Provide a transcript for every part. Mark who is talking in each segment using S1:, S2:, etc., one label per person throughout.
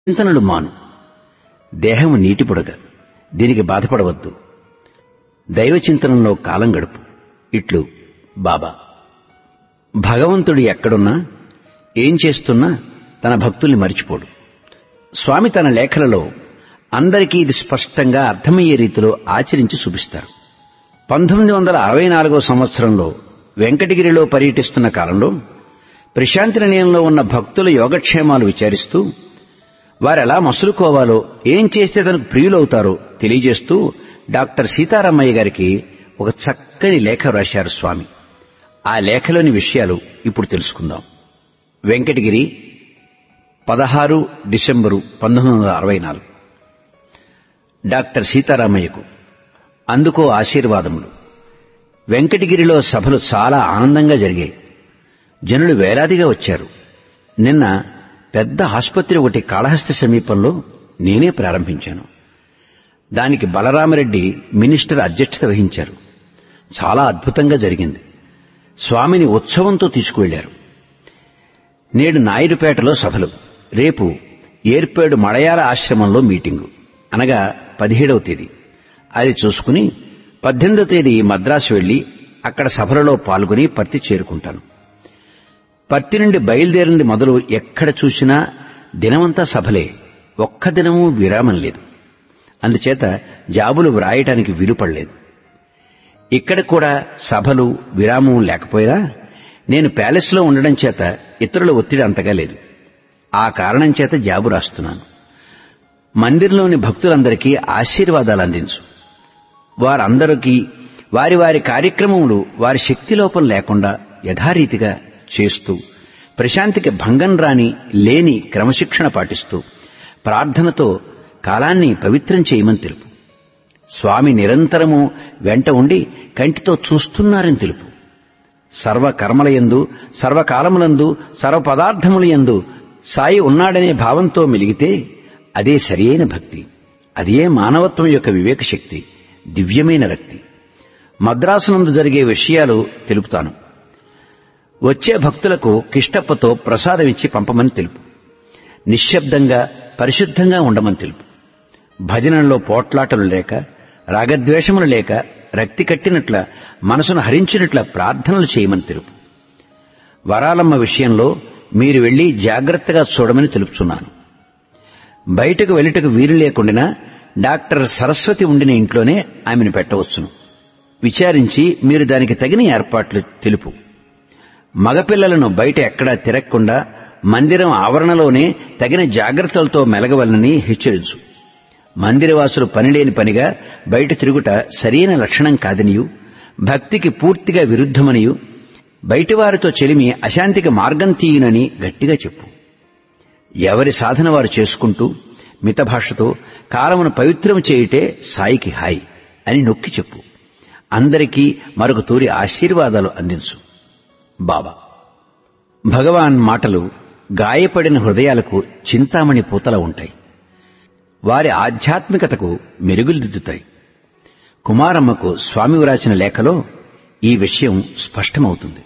S1: చింతనలు మాను దేహము నీటి బుడగ దీనికి బాధపడవద్దు దైవ చింతనంలో కాలం గడుపు ఇట్లు బాబా భగవంతుడు ఎక్కడున్నా ఏం చేస్తున్నా తన భక్తుల్ని మరిచిపోడు స్వామి తన లేఖలలో అందరికీ ఇది స్పష్టంగా అర్థమయ్యే రీతిలో ఆచరించి చూపిస్తారు పంతొమ్మిది వందల అరవై నాలుగో సంవత్సరంలో వెంకటగిరిలో పర్యటిస్తున్న కాలంలో ప్రశాంతి నిలయంలో ఉన్న భక్తుల యోగక్షేమాలు విచారిస్తూ వారెలా మసులుకోవాలో ఏం చేస్తే తనకు ప్రియులవుతారో తెలియజేస్తూ డాక్టర్ సీతారామయ్య గారికి ఒక చక్కని లేఖ రాశారు స్వామి ఆ లేఖలోని విషయాలు ఇప్పుడు తెలుసుకుందాం వెంకటగిరి పదహారు డిసెంబరు పంతొమ్మిది వందల అరవై నాలుగు డాక్టర్ సీతారామయ్యకు అందుకో ఆశీర్వాదములు వెంకటగిరిలో సభలు చాలా ఆనందంగా జరిగాయి జనులు వేలాదిగా వచ్చారు నిన్న పెద్ద ఆసుపత్రి ఒకటి కాళహస్తి సమీపంలో నేనే ప్రారంభించాను దానికి బలరామరెడ్డి మినిస్టర్ అధ్యక్షత వహించారు చాలా అద్భుతంగా జరిగింది స్వామిని ఉత్సవంతో తీసుకువెళ్లారు నేడు నాయుడుపేటలో సభలు రేపు ఏర్పేడు మడయాల ఆశ్రమంలో మీటింగు అనగా పదిహేడవ తేదీ అది చూసుకుని పద్దెనిమిదవ తేదీ మద్రాసు వెళ్లి అక్కడ సభలలో పాల్గొని పర్తి చేరుకుంటాను పర్తి నుండి బయలుదేరింది మొదలు ఎక్కడ చూసినా దినమంతా సభలే ఒక్క దినమూ విరామం లేదు అందుచేత జాబులు వ్రాయటానికి వీలుపడలేదు ఇక్కడ కూడా సభలు విరామం లేకపోయినా నేను ప్యాలెస్లో ఉండడం చేత ఇతరుల ఒత్తిడి అంతగా లేదు ఆ కారణం చేత జాబు రాస్తున్నాను మందిరంలోని భక్తులందరికీ ఆశీర్వాదాలు అందించు వారందరికీ వారి వారి కార్యక్రమములు వారి శక్తి లోపం లేకుండా యథారీతిగా చేస్తూ ప్రశాంతికి భంగం రాని లేని క్రమశిక్షణ పాటిస్తూ ప్రార్థనతో కాలాన్ని పవిత్రం చేయమని తెలుపు స్వామి నిరంతరము వెంట ఉండి కంటితో చూస్తున్నారని తెలుపు సర్వకర్మలయందు సర్వకాలములందు సర్వ పదార్థములయందు సాయి ఉన్నాడనే భావంతో మెలిగితే అదే సరియైన భక్తి అదే మానవత్వం యొక్క వివేక శక్తి దివ్యమైన రక్తి మద్రాసునందు జరిగే విషయాలు తెలుపుతాను వచ్చే భక్తులకు కిష్టప్పతో ప్రసాదం ఇచ్చి పంపమని తెలుపు నిశ్శబ్దంగా పరిశుద్ధంగా ఉండమని తెలుపు భజనల్లో పోట్లాటలు లేక రాగద్వేషములు లేక రక్తి కట్టినట్ల మనసును హరించినట్ల ప్రార్థనలు చేయమని తెలుపు వరాలమ్మ విషయంలో మీరు వెళ్లి జాగ్రత్తగా చూడమని తెలుపుతున్నాను బయటకు వెళ్ళటకు వీలు లేకుండా డాక్టర్ సరస్వతి ఉండిన ఇంట్లోనే ఆమెను పెట్టవచ్చును విచారించి మీరు దానికి తగిన ఏర్పాట్లు తెలుపు మగపిల్లలను బయట ఎక్కడా తిరగకుండా మందిరం ఆవరణలోనే తగిన జాగ్రత్తలతో మెలగవలనని హెచ్చరించు మందిరవాసులు పనిలేని పనిగా బయట తిరుగుట సరైన లక్షణం కాదనియు భక్తికి పూర్తిగా విరుద్ధమనియు బయటివారితో చెలిమి అశాంతికి మార్గం తీయునని గట్టిగా చెప్పు ఎవరి సాధన వారు చేసుకుంటూ మితభాషతో కాలమును పవిత్రం చేయుటే సాయికి హాయి అని నొక్కి చెప్పు అందరికీ మరొక తూరి ఆశీర్వాదాలు అందించు బాబా భగవాన్ మాటలు గాయపడిన హృదయాలకు చింతామణి పూతల ఉంటాయి వారి ఆధ్యాత్మికతకు మెరుగుదిద్దుతాయి కుమారమ్మకు స్వామి వ్రాసిన లేఖలో ఈ విషయం స్పష్టమవుతుంది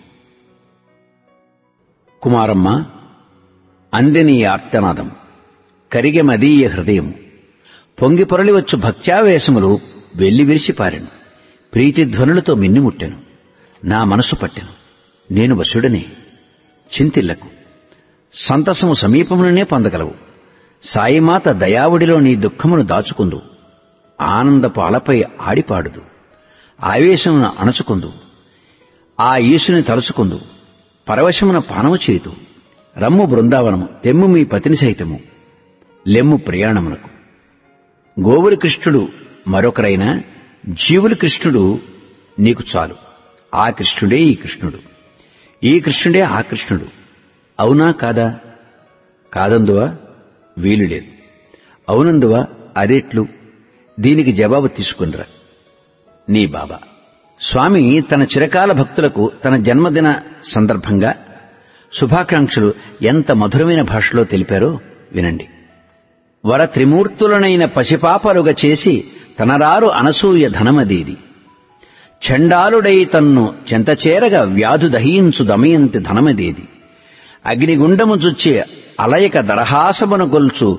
S1: కుమారమ్మ అందని ఆర్తనాదం కరిగె మదీయ హృదయం పొంగి పొరలివచ్చు భక్త్యావేశములు వెళ్లి విరిసిపారెను ప్రీతిధ్వనులతో మిన్నిముట్టెను నా మనసు పట్టెను నేను వశుడనే చింతిల్లకు సంతసము సమీపముననే పొందగలవు సాయిమాత దయావుడిలో నీ దుఃఖమును దాచుకుందు ఆనందపు అలపై ఆడిపాడుదు ఆవేశమును అణచుకుందు ఆ ఈశుని తలుచుకుందు పరవశమున పానము చేతు రమ్ము బృందావనము తెమ్ము మీ పతిని సహితము లెమ్ము ప్రయాణమునకు గోవురి కృష్ణుడు మరొకరైనా జీవుల కృష్ణుడు నీకు చాలు ఆ కృష్ణుడే ఈ కృష్ణుడు ఈ కృష్ణుడే ఆ కృష్ణుడు అవునా కాదా కాదందువా వీలు లేదు అవునందువా అదేట్లు దీనికి జవాబు తీసుకునిరా నీ బాబా స్వామి తన చిరకాల భక్తులకు తన జన్మదిన సందర్భంగా శుభాకాంక్షలు ఎంత మధురమైన భాషలో తెలిపారో వినండి వర త్రిమూర్తులనైన పసిపాపలుగా చేసి తనరారు అనసూయ ధనమదీది చండాలుడై తన్ను చెంతచేరగా వ్యాధు దహించు దమయంతి ధనమదేది అగ్నిగుండము చుచ్చే అలయక దరహాసమును గొల్చు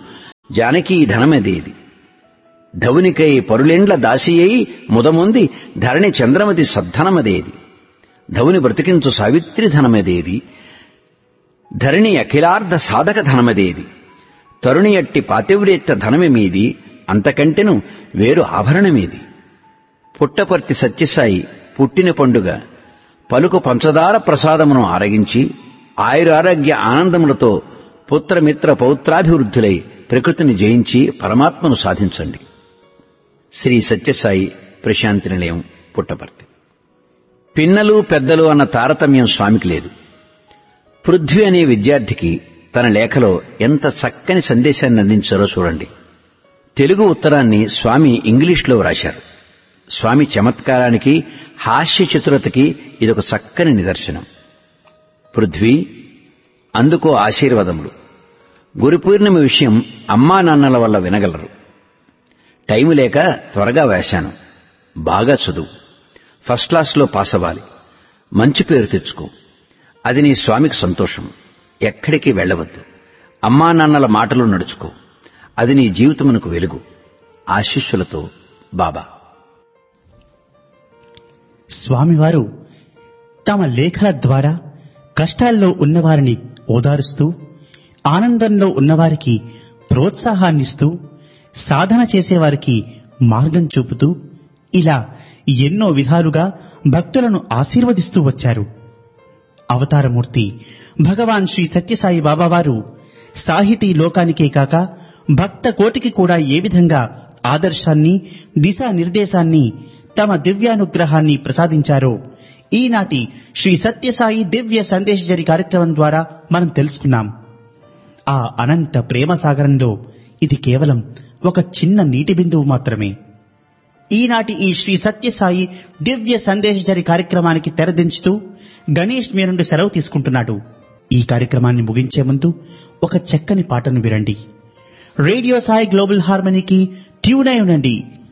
S1: జానకీ ధనమదేది ధవునికై పరులెండ్ల దాసియై ముదముంది ధరణి చంద్రమతి సద్ధనమదేది ధవుని బ్రతికించు సావిత్రి ధనమదేది ధరణి అఖిలార్ధ సాధక ధనమదేది తరుణి అట్టి పాతివ్రేత్త ధనమేమీది అంతకంటెను వేరు ఆభరణమేది పుట్టపర్తి సత్యసాయి పుట్టిన పండుగ పలుకు పంచదార ప్రసాదమును ఆరగించి ఆయురారోగ్య ఆనందములతో పుత్రమిత్ర పౌత్రాభివృద్ధులై ప్రకృతిని జయించి పరమాత్మను సాధించండి శ్రీ సత్యసాయి ప్రశాంతి నిలయం పుట్టపర్తి పిన్నలు పెద్దలు అన్న తారతమ్యం స్వామికి లేదు పృథ్వీ అనే విద్యార్థికి తన లేఖలో ఎంత చక్కని సందేశాన్ని అందించారో చూడండి తెలుగు ఉత్తరాన్ని స్వామి ఇంగ్లీష్లో వ్రాశారు స్వామి చమత్కారానికి హాస్య చతురతకి ఇదొక చక్కని నిదర్శనం పృథ్వీ అందుకో ఆశీర్వాదములు గురు పూర్ణిమ విషయం అమ్మా నాన్నల వల్ల వినగలరు టైము లేక త్వరగా వేశాను బాగా చదువు ఫస్ట్ క్లాస్లో పాస్ అవ్వాలి మంచి పేరు తెచ్చుకో అది నీ స్వామికి సంతోషం ఎక్కడికి వెళ్ళవద్దు అమ్మా నాన్నల మాటలు నడుచుకో అది నీ జీవితమునకు వెలుగు ఆశిష్యులతో బాబా
S2: స్వామివారు తమ లేఖల ద్వారా కష్టాల్లో ఉన్నవారిని ఓదారుస్తూ ఆనందంలో ఉన్నవారికి ప్రోత్సాహాన్నిస్తూ సాధన చేసేవారికి మార్గం చూపుతూ ఇలా ఎన్నో విధాలుగా భక్తులను ఆశీర్వదిస్తూ వచ్చారు అవతారమూర్తి భగవాన్ శ్రీ సత్యసాయి బాబావారు సాహితీ లోకానికే కాక భక్త కోటికి కూడా ఏ విధంగా ఆదర్శాన్ని దిశానిర్దేశాన్ని తమ దివ్యానుగ్రహాన్ని ప్రసాదించారో ఈనాటి శ్రీ సత్యసాయి దివ్య సందేశజరి కార్యక్రమం ద్వారా మనం తెలుసుకున్నాం ఆ అనంత ప్రేమ సాగరంలో ఇది కేవలం ఒక చిన్న నీటి బిందువు మాత్రమే ఈనాటి ఈ శ్రీ సత్యసాయి దివ్య సందేశజరి కార్యక్రమానికి తెరదించుతూ గణేష్ మీ నుండి సెలవు తీసుకుంటున్నాడు ఈ కార్యక్రమాన్ని ముగించే ముందు ఒక చక్కని పాటను వినండి రేడియో సాయి గ్లోబల్ హార్మనీకి ట్యూన్ అయి ఉండండి